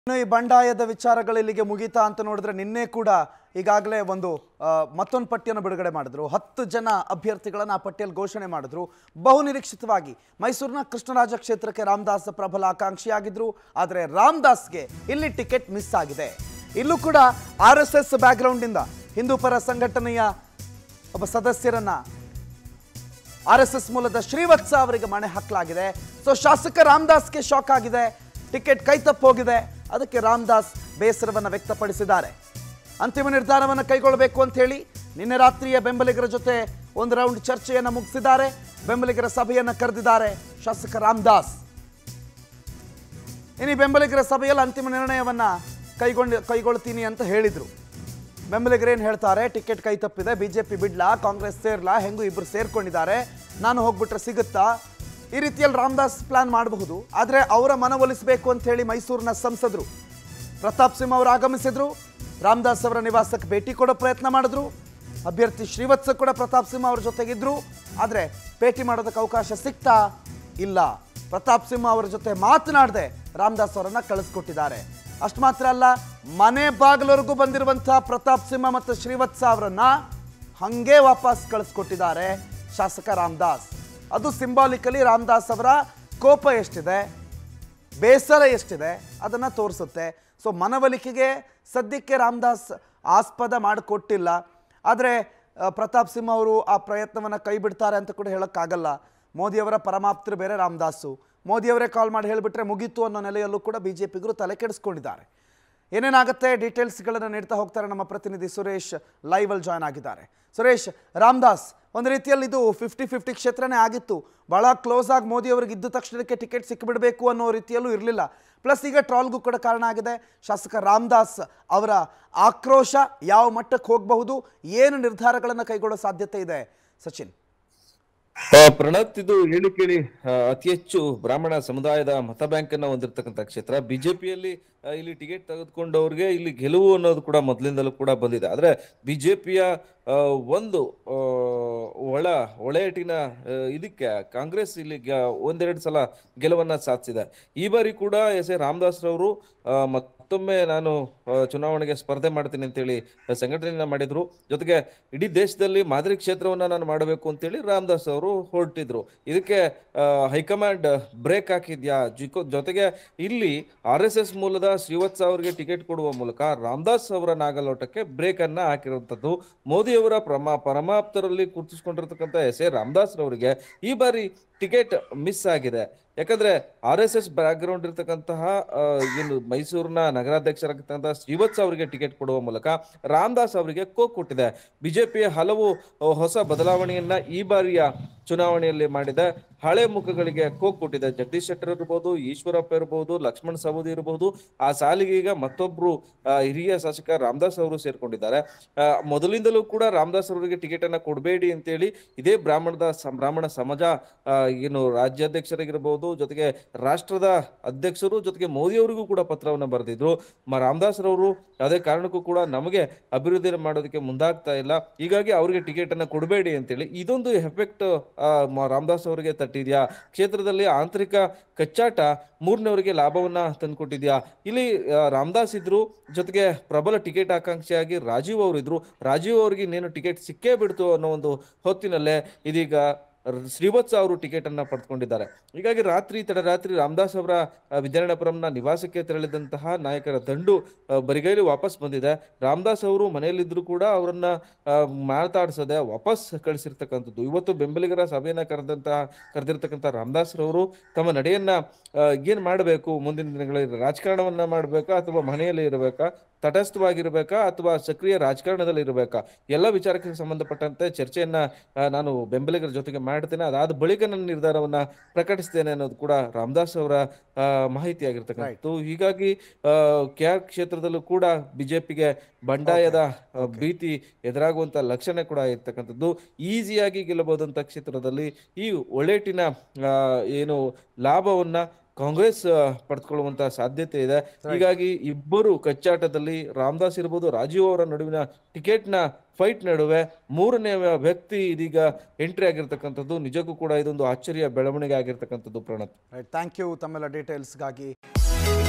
ಇನ್ನು ಈ ಬಂಡಾಯದ ವಿಚಾರಗಳು ಇಲ್ಲಿಗೆ ಮುಗೀತಾ ಅಂತ ನೋಡಿದ್ರೆ ನಿನ್ನೆ ಕೂಡ ಈಗಾಗಲೇ ಒಂದು ಮತ್ತೊಂದು ಪಟ್ಟಿಯನ್ನು ಬಿಡುಗಡೆ ಮಾಡಿದ್ರು ಹತ್ತು ಜನ ಅಭ್ಯರ್ಥಿಗಳನ್ನು ಆ ಪಟ್ಟಿಯಲ್ಲಿ ಘೋಷಣೆ ಮಾಡಿದ್ರು ಬಹು ನಿರೀಕ್ಷಿತವಾಗಿ ಮೈಸೂರಿನ ಕೃಷ್ಣರಾಜ ಕ್ಷೇತ್ರಕ್ಕೆ ರಾಮದಾಸ್ ಪ್ರಬಲ ಆಕಾಂಕ್ಷಿಯಾಗಿದ್ರು ಆದರೆ ರಾಮದಾಸ್ಗೆ ಇಲ್ಲಿ ಟಿಕೆಟ್ ಮಿಸ್ ಆಗಿದೆ ಇಲ್ಲೂ ಕೂಡ ಆರ್ ಎಸ್ ಎಸ್ ಬ್ಯಾಕ್ಗ್ರೌಂಡಿಂದ ಹಿಂದೂ ಪರ ಸಂಘಟನೆಯ ಒಬ್ಬ ಸದಸ್ಯರನ್ನ ಆರ್ ಎಸ್ ಎಸ್ ಮೂಲದ ಶ್ರೀವತ್ಸ ಅವರಿಗೆ ಮಣೆ ಹಾಕಲಾಗಿದೆ ಸೊ ಶಾಸಕ ರಾಮದಾಸ್ಗೆ ಶಾಕ್ ಆಗಿದೆ ಟಿಕೆಟ್ ಕೈ ಹೋಗಿದೆ ಅದಕ್ಕೆ ರಾಮದಾಸ್ ಬೇಸರವನ್ನು ವ್ಯಕ್ತಪಡಿಸಿದ್ದಾರೆ ಅಂತಿಮ ನಿರ್ಧಾರವನ್ನು ಕೈಗೊಳ್ಳಬೇಕು ಅಂತ ಹೇಳಿ ನಿನ್ನೆ ರಾತ್ರಿಯ ಬೆಂಬಲಿಗರ ಜೊತೆ ಒಂದು ರೌಂಡ್ ಚರ್ಚೆಯನ್ನು ಮುಗಿಸಿದ್ದಾರೆ ಬೆಂಬಲಿಗರ ಸಭೆಯನ್ನು ಕರೆದಿದ್ದಾರೆ ಶಾಸಕ ರಾಮದಾಸ್ ಇನ್ನು ಈ ಬೆಂಬಲಿಗರ ಸಭೆಯಲ್ಲಿ ಅಂತಿಮ ನಿರ್ಣಯವನ್ನ ಕೈಗೊಂಡು ಕೈಗೊಳ್ತೀನಿ ಅಂತ ಹೇಳಿದ್ರು ಬೆಂಬಲಿಗರೇನು ಹೇಳ್ತಾರೆ ಟಿಕೆಟ್ ಕೈ ತಪ್ಪಿದೆ ಬಿಜೆಪಿ ಬಿಡ್ಲಾ ಕಾಂಗ್ರೆಸ್ ಸೇರ್ಲಾ ಹೆಂಗೂ ಇಬ್ರು ಸೇರ್ಕೊಂಡಿದ್ದಾರೆ ನಾನು ಹೋಗ್ಬಿಟ್ರೆ ಸಿಗುತ್ತಾ ಈ ರೀತಿಯಲ್ಲಿ ರಾಮದಾಸ್ ಪ್ಲಾನ್ ಮಾಡಬಹುದು ಆದರೆ ಅವರ ಮನವೊಲಿಸಬೇಕು ಅಂತ ಹೇಳಿ ಮೈಸೂರಿನ ಸಂಸದರು ಪ್ರತಾಪ್ ಸಿಂಹ ಅವರು ಆಗಮಿಸಿದ್ರು ರಾಮದಾಸ್ ಅವರ ನಿವಾಸಕ್ಕೆ ಭೇಟಿ ಕೊಡೋ ಪ್ರಯತ್ನ ಮಾಡಿದ್ರು ಅಭ್ಯರ್ಥಿ ಶ್ರೀವತ್ಸ ಕೂಡ ಪ್ರತಾಪ್ ಸಿಂಹ ಅವ್ರ ಜೊತೆಗಿದ್ರು ಆದರೆ ಭೇಟಿ ಮಾಡೋದಕ್ಕೆ ಅವಕಾಶ ಸಿಗ್ತಾ ಇಲ್ಲ ಪ್ರತಾಪ್ ಸಿಂಹ ಅವರ ಜೊತೆ ಮಾತನಾಡದೆ ರಾಮದಾಸ್ ಅವರನ್ನ ಕಳಿಸ್ಕೊಟ್ಟಿದ್ದಾರೆ ಅಷ್ಟು ಮಾತ್ರ ಅಲ್ಲ ಮನೆ ಬಾಗಿಲವರೆಗೂ ಬಂದಿರುವಂತಹ ಪ್ರತಾಪ್ ಸಿಂಹ ಮತ್ತು ಶ್ರೀವತ್ಸ ಅವರನ್ನ ಹಂಗೆ ವಾಪಸ್ ಕಳಿಸ್ಕೊಟ್ಟಿದ್ದಾರೆ ಶಾಸಕ ರಾಮದಾಸ್ ಅದು ಸಿಂಬಾಲಿಕಲಿ ರಾಮದಾಸ್ ಅವರ ಕೋಪ ಎಷ್ಟಿದೆ ಬೇಸರ ಎಷ್ಟಿದೆ ಅದನ್ನು ತೋರಿಸುತ್ತೆ ಸೊ ಮನವೊಲಿಕೆಗೆ ಸದ್ಯಕ್ಕೆ ರಾಮದಾಸ್ ಆಸ್ಪದ ಮಾಡಿಕೊಟ್ಟಿಲ್ಲ ಆದರೆ ಆ, ಪ್ರತಾಪ್ ಸಿಂಹ ಅವರು ಆ ಪ್ರಯತ್ನವನ್ನು ಕೈ ಬಿಡ್ತಾರೆ ಅಂತ ಕೂಡ ಹೇಳೋಕ್ಕಾಗಲ್ಲ ಮೋದಿಯವರ ಪರಮಾಪ್ತರು ಬೇರೆ ರಾಮದಾಸು ಮೋದಿಯವರೇ ಕಾಲ್ ಮಾಡಿ ಹೇಳಿಬಿಟ್ರೆ ಮುಗೀತು ಅನ್ನೋ ನೆಲೆಯಲ್ಲೂ ಕೂಡ ಬಿ ಜೆ ಪಿಗರು ತಲೆ ಕೆಡಿಸ್ಕೊಂಡಿದ್ದಾರೆ ಏನೇನಾಗುತ್ತೆ ಡೀಟೇಲ್ಸ್ಗಳನ್ನು ನೀಡ್ತಾ ಹೋಗ್ತಾರೆ ನಮ್ಮ ಪ್ರತಿನಿಧಿ ಸುರೇಶ್ ಲೈವಲ್ಲಿ ಜಾಯ್ನ್ ಆಗಿದ್ದಾರೆ ಸುರೇಶ್ ರಾಮದಾಸ್ ಒಂದು ರೀತಿಯಲ್ಲಿ ಇದು ಫಿಫ್ಟಿ ಫಿಫ್ಟಿ ಕ್ಷೇತ್ರನೇ ಆಗಿತ್ತು ಭಾಳ ಕ್ಲೋಸ್ ಆಗಿ ಮೋದಿ ಅವರಿಗೆ ಇದ್ದ ತಕ್ಷಣಕ್ಕೆ ಟಿಕೆಟ್ ಸಿಕ್ಕಿಬಿಡಬೇಕು ಅನ್ನೋ ರೀತಿಯಲ್ಲೂ ಇರಲಿಲ್ಲ ಪ್ಲಸ್ ಈಗ ಟ್ರಾಲ್ಗೂ ಕೂಡ ಕಾರಣ ಆಗಿದೆ ಶಾಸಕ ರಾಮದಾಸ್ ಅವರ ಆಕ್ರೋಶ ಯಾವ ಮಟ್ಟಕ್ಕೆ ಹೋಗಬಹುದು ಏನು ನಿರ್ಧಾರಗಳನ್ನು ಕೈಗೊಳ್ಳೋ ಸಾಧ್ಯತೆ ಇದೆ ಸಚಿನ್ ಆ, ಪ್ರಣತ್ ಇದು ಹೇಳಿ ಕೇಳಿ ಆ, ಅತಿ ಹೆಚ್ಚು ಬ್ರಾಹ್ಮಣ ಸಮುದಾಯದ ಮತ ಬ್ಯಾಂಕ್ ಅನ್ನ ಹೊಂದಿರತಕ್ಕಂತ ಕ್ಷೇತ್ರ ಬಿಜೆಪಿಯಲ್ಲಿ ಇಲ್ಲಿ ಟಿಕೆಟ್ ತೆಗೆದುಕೊಂಡವ್ರಿಗೆ ಇಲ್ಲಿ ಗೆಲುವು ಅನ್ನೋದು ಕೂಡ ಮೊದಲಿಂದಲೂ ಕೂಡ ಬಂದಿದೆ ಆದ್ರೆ ಬಿಜೆಪಿಯ ಒಂದು ಆ, ಒಳ ಒಳೆಯಟಿನ ಆ, ಇದಕ್ಕೆ ಕಾಂಗ್ರೆಸ್ ಇಲ್ಲಿ ಗ- ಒಂದೆರಡು ಸಲ ಗೆಲುವನ್ನ ಸಾಧಿಸಿದೆ ಈ ಬಾರಿ ಕೂಡ ಎಸ್ ಎ ರಾಮದಾಸ್ ರವರು ಆ, ಮತ್ತೊಮ್ಮೆ ನಾನು ಆ, ಚುನಾವಣೆಗೆ ಸ್ಪರ್ಧೆ ಮಾಡ್ತೀನಿ ಅಂತೇಳಿ ಸಂಘಟನೆಯನ್ನ ಮಾಡಿದ್ರು ಜೊತೆಗೆ ಇಡೀ ದೇಶದಲ್ಲಿ ಮಾದರಿ ಕ್ಷೇತ್ರವನ್ನ ನಾನು ಮಾಡಬೇಕು ಅಂತೇಳಿ ರಾಮದಾಸ್ ಅವರು ಹೊರಟಿದ್ರು ಇದಕ್ಕೆ ಆ, ಹೈಕಮಾಂಡ್ ಬ್ರೇಕ್ ಹಾಕಿದ್ಯಾ ಜಿಕೋ ಜೊತೆಗೆ ಇಲ್ಲಿ ಆರ್ ಎಸ್ ಎಸ್ ಮೂಲದ ಶ್ರೀವತ್ಸ ಅವರಿಗೆ ಟಿಕೆಟ್ ಕೊಡುವ ಮೂಲಕ ರಾಮದಾಸ್ ಅವರ ನಾಗಲೋಟಕ್ಕೆ ಬ್ರೇಕ್ ಅನ್ನ ಹಾಕಿರುವಂತದ್ದು ಮೋದಿ ಅವರ ಪ್ರಮಾ ಪರಮಾಪ್ತರಲ್ಲಿ ಗುರುತಿಸ್ಕೊಂಡಿರ್ತಕ್ಕಂಥ ಎಸ್ ಎ ರಾಮದಾಸ್ ರವರಿಗೆ ಈ ಬಾರಿ ಟಿಕೆಟ್ ಮಿಸ್ ಆಗಿದೆ ಯಾಕಂದ್ರೆ ಆರ್ ಎಸ್ ಎಸ್ ಬ್ಯಾಕ್ಗ್ರೌಂಡ್ ಇರ್ತಕ್ಕಂತಹ ಆ, ಏನು ಮೈಸೂರಿನ ನಗರಾಧ್ಯಕ್ಷರಾಗಿರ್ತಕ್ಕಂತಹ ಶ್ರೀವತ್ಸ ಅವರಿಗೆ ಟಿಕೆಟ್ ಕೊಡುವ ಮೂಲಕ ರಾಮದಾಸ್ ಅವರಿಗೆ ಕೋಕ್ ಕೊಟ್ಟಿದೆ ಬಿಜೆಪಿಯ ಹಲವು ಆ, ಹೊಸ ಬದಲಾವಣೆಯನ್ನ ಈ ಬಾರಿಯ ಚುನಾವಣೆಯಲ್ಲಿ ಮಾಡಿದೆ ಹಳೆ ಮುಖಗಳಿಗೆ ಕೋಕ್ ಕೊಟ್ಟಿದೆ ಜಗದೀಶ್ ಶೆಟ್ಟರ್ ಇರ್ಬೋದು ಈಶ್ವರಪ್ಪ ಇರಬಹುದು ಲಕ್ಷ್ಮಣ್ ಸವದಿ ಇರಬಹುದು ಆ ಸಾಲಿಗೆ ಈಗ ಮತ್ತೊಬ್ರು ಆ, ಹಿರಿಯ ಶಾಸಕ ರಾಮದಾಸ್ ಅವರು ಸೇರ್ಕೊಂಡಿದ್ದಾರೆ ಆ, ಮೊದಲಿಂದಲೂ ಕೂಡ ರಾಮದಾಸ್ ಅವರಿಗೆ ಟಿಕೆಟ್ ಅನ್ನ ಕೊಡಬೇಡಿ ಅಂತೇಳಿ ಇದೇ ಬ್ರಾಹ್ಮಣದ ಸಂ- ಬ್ರಾಹ್ಮಣ ಸಮಾಜ ಆ, ಏನು ರಾಜ್ಯಾಧ್ಯಕ್ಷರಾಗಿರ್ಬೋದು ಜೊತೆಗೆ ರಾಷ್ಟ್ರದ ಅಧ್ಯಕ್ಷರು ಜೊತೆಗೆ ಮೋದಿ ಅವರಿಗೂ ಕೂಡ ಪತ್ರವನ್ನ ಬರೆದಿದ್ರು ಮ ರಾಮದಾಸ್ ರವರು ಯಾವುದೇ ಕಾರಣಕ್ಕೂ ಕೂಡ ನಮಗೆ ಅಭಿವೃದ್ಧಿ ಮಾಡೋದಕ್ಕೆ ಮುಂದಾಗ್ತಾ ಇಲ್ಲ ಹೀಗಾಗಿ ಅವರಿಗೆ ಟಿಕೆಟ್ ಅನ್ನ ಕೊಡಬೇಡಿ ಅಂತೇಳಿ ಇದೊಂದು ಎಫೆಕ್ಟ್ ರಾಮದಾಸ್ ಅವರಿಗೆ ತಟ್ಟಿದ್ಯಾ ಕ್ಷೇತ್ರದಲ್ಲಿ ಆಂತರಿಕ ಕಚ್ಚಾಟ ಮೂರನೇವರಿಗೆ ಲಾಭವನ್ನ ತಂದ್ಕೊಟ್ಟಿದ್ಯಾ ಇಲ್ಲಿ ಆ, ರಾಮದಾಸ್ ಇದ್ರು ಜೊತೆಗೆ ಪ್ರಬಲ ಟಿಕೆಟ್ ಆಕಾಂಕ್ಷಿಯಾಗಿ ರಾಜೀವ್ ಅವರು ಇದ್ರು ರಾಜೀವ್ ಅವರಿಗೆ ಇನ್ನೇನು ಟಿಕೆಟ್ ಸಿಕ್ಕೇ ಬಿಡ್ತು ಅನ್ನೋ ಒಂದು ಹೊತ್ತಿನಲ್ಲೇ ಇದೀಗ ರ- ಶ್ರೀವತ್ಸ ಅವರು ಟಿಕೆಟ್ ಅನ್ನ ಪಡೆದುಕೊಂಡಿದ್ದಾರೆ ಹೀಗಾಗಿ ರಾತ್ರಿ ತಡರಾತ್ರಿ ರಾಮದಾಸ್ ಅವರ ಆ, ವಿದ್ಯಾರಣ್ಯಪುರಂನ ನಿವಾಸಕ್ಕೆ ತೆರಳಿದಂತಹ ನಾಯಕರ ದಂಡು ಆ, ಬರಿಗೈಲಿ ವಾಪಸ್ ಬಂದಿದೆ ರಾಮದಾಸ್ ಅವರು ಮನೆಯಲ್ಲಿದ್ರು ಕೂಡ ಅವರನ್ನ ಆ, ಮಾತಾಡ್ಸದೆ ವಾಪಸ್ ಕಳಿಸಿರ್ತಕ್ಕಂಥದ್ದು ಇವತ್ತು ಬೆಂಬಲಿಗರ ಸಭೆಯನ್ನ ಕರೆದಂತಹ ಕರೆದಿರ್ತಕ್ಕಂಥ ರಾಮದಾಸ್ ರವರು ತಮ್ಮ ನಡೆಯನ್ನ ಆ, ಏನ್ ಮಾಡಬೇಕು ಮುಂದಿನ ದಿನಗಳಲ್ಲಿ ರಾಜಕಾರಣವನ್ನ ಮಾಡಬೇಕಾ ಅಥವಾ ಮನೆಯಲ್ಲಿ ಇರಬೇಕಾ ತಟಸ್ಥವಾಗಿರ್ಬೇಕಾ ಅಥವಾ ಸಕ್ರಿಯ ರಾಜಕಾರಣದಲ್ಲಿ ಇರಬೇಕಾ ಎಲ್ಲ ವಿಚಾರಕ್ಕೆ ಸಂಬಂಧಪಟ್ಟಂತೆ ಚರ್ಚೆಯನ್ನ ಆ, ನಾನು ಬೆಂಬಲಿಗರ ಜೊತೆಗೆ ಮಾಡ್ತೇನೆ ಅದಾದ ಬಳಿಕ ನನ್ನ ನಿರ್ಧಾರವನ್ನ ಪ್ರಕಟಿಸ್ತೇನೆ ಅನ್ನೋದು ಕೂಡ ರಾಮದಾಸ್ ಅವರ ಆ, ಮಾಹಿತಿ ಆಗಿರ್ತಕ್ಕಂಥದ್ದು ಹೀಗಾಗಿ ಕೆ ಆರ್ ಕ್ಷೇತ್ರದಲ್ಲೂ ಕೂಡ ಬಿಜೆಪಿಗೆ ಬಂಡಾಯದ ಆ, ಭೀತಿ ಎದುರಾಗುವಂತ ಲಕ್ಷಣ ಕೂಡ ಇರ್ತಕ್ಕಂಥದ್ದು ಈಸಿಯಾಗಿ ಗೆಲ್ಲಬಹುದಂತ ಕ್ಷೇತ್ರದಲ್ಲಿ ಈ ಒಳ್ಳೆಟಿನ ಆ, ಏನು ಲಾಭವನ್ನ ಕಾಂಗ್ರೆಸ್ ಆ, ಪಡೆದುಕೊಳ್ಳುವಂತ ಸಾಧ್ಯತೆ ಇದೆ ಹೀಗಾಗಿ ಇಬ್ಬರು ಕಚ್ಚಾಟದಲ್ಲಿ ರಾಮದಾಸ್ ಇರ್ಬೋದು ರಾಜೀವ್ ಅವರ ನಡುವಿನ ಟಿಕೆಟ್ ನ ಫೈಟ್ ನಡುವೆ ಮೂರನೇ ವ್ಯಕ್ತಿ ಇದೀಗ ಎಂಟ್ರಿ ಆಗಿರ್ತಕ್ಕಂಥದ್ದು ನಿಜಕ್ಕೂ ಕೂಡ ಇದೊಂದು ಆಶ್ಚರ್ಯ ಬೆಳವಣಿಗೆ ಆಗಿರ್ತಕ್ಕಂಥದ್ದು ಪ್ರಣತ್ ರೈಟ್ ಥ್ಯಾಂಕ್ ಯು ತಮ್ಮೆಲ್ಲ ಡೀಟೇಲ್ಸ್ಗಾಗಿ